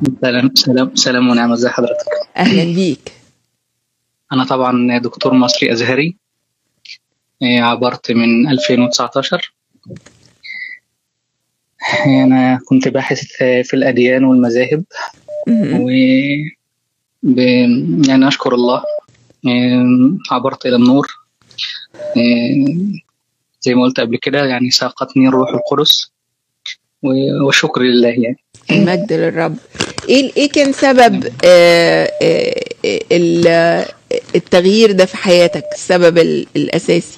سلام سلام سلام ونعم ازي حضرتك اهلا بيك انا طبعا دكتور مصري ازهري إيه، عبرت من 2019 إيه، انا كنت باحث في الاديان والمذاهب مهم. و ب... يعني اشكر الله إيه، عبرت الى النور إيه، زي ما قلت قبل كده يعني ساقتني الروح القدس و- والشكر لله يعني المجد للرب ايه ايه كان سبب آه، آه، آه، ال- التغيير ده في حياتك السبب ال- الاساسي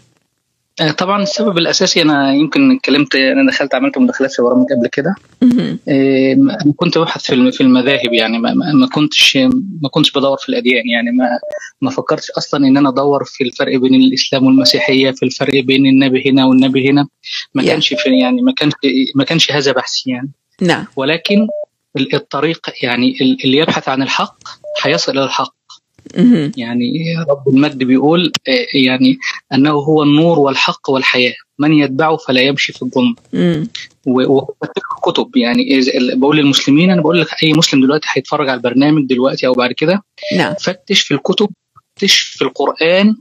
آه، طبعا السبب الاساسي انا يمكن اتكلمت انا دخلت عملت مداخلات في برامج قبل كده مهم. إيه، انا كنت ببحث في الم- في المذاهب يعني ما, ما ما كنتش ما كنتش بدور في الاديان يعني ما ما فكرتش اصلا ان انا ادور في الفرق بين الاسلام والمسيحيه في الفرق بين النبي هنا والنبي هنا ما Yeah. كانش في يعني ما كانش ما كانش هذا بحثي يعني نعم ولكن ال- الطريق يعني ال- اللي يبحث عن الحق هيصل الى الحق مهم. يعني رب المجد بيقول آه، يعني انه هو النور والحق والحياه من يتبعه فلا يمشي في الظلم مم. و- وفتش كتب يعني إذا- ال- بقول للمسلمين انا بقول لك اي مسلم دلوقتي هيتفرج على البرنامج دلوقتي او بعد كده نعم فتش في الكتب فتش في القران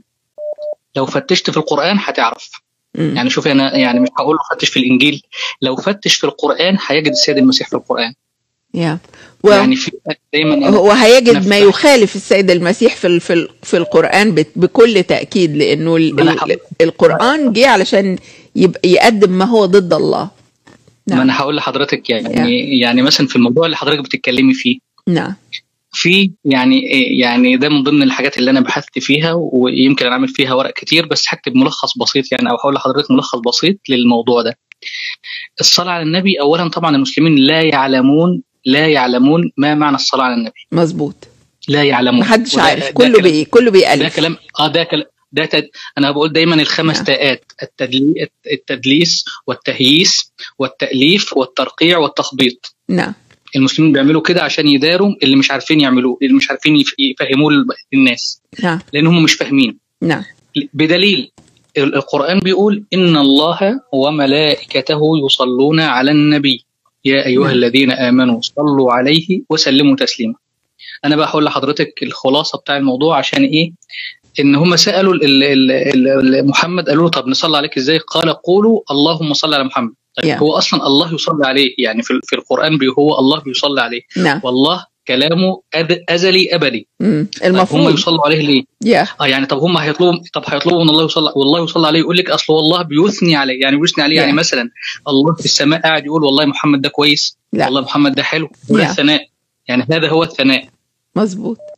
لو فتشت في القران هتعرف مم. يعني شوف انا يعني مش هقول له فتش في الانجيل لو فتش في القران هيجد السيد المسيح في القران يا و- يعني في دايما أنا هو هيجد نفس- ما يخالف السيد المسيح في ال- في ال- في القرآن بت- بكل تأكيد لأنه ال- أنا ال- حاول- القرآن جه علشان يبقى يقدم ما هو ضد الله ما نعم انا هقول لحضرتك يعني يعني مثلا في الموضوع اللي حضرتك بتتكلمي فيه نعم في يعني يعني ده من ضمن الحاجات اللي انا بحثت فيها ويمكن انا اعمل فيها ورق كتير بس هكتب ملخص بسيط يعني او هقول لحضرتك ملخص بسيط للموضوع ده. الصلاه على النبي اولا طبعا المسلمين لا يعلمون لا يعلمون ما معنى الصلاه على النبي، مظبوط لا يعلمون. محدش وده- عارف ده كله كلام- بي كله ده بيألف كلام اه ده كلام ده تد... انا بقول دايما الخمس نعم. تاءات التدلي... التدليس والتهييس والتاليف والترقيع والتخبيط. نعم المسلمين بيعملوا كده عشان يداروا اللي مش عارفين يعملوه اللي مش عارفين يف- يفهموه للناس نعم لان هم مش فاهمين نعم بدليل ال- القرآن بيقول إن الله وملائكته يصلون على النبي يا أيها نعم. الذين آمنوا صلوا عليه وسلموا تسليما أنا بقى هقول لحضرتك الخلاصة بتاع الموضوع عشان إيه إن هم سألوا ال- ال- ال- ال- محمد قالوا له طب نصلي عليك إزاي قال قولوا اللهم صل على محمد طيب يا. هو أصلا الله يصلي عليه يعني في, في القرآن بي هو الله بيصلي عليه نعم والله كلامه أد- أزلي أبدي مم. طيب هم المفروض يصلوا عليه ليه يا اه يعني طب هم هيطلبوا طب هيطلبوا ان الله يصلي والله يصلي عليه يقول لك اصل والله بيثني عليه يعني بيثني عليه يعني Yeah. مثلا الله في السماء قاعد يقول والله محمد ده كويس لا والله محمد ده حلو وده Yeah. الثناء يعني هذا هو الثناء مظبوط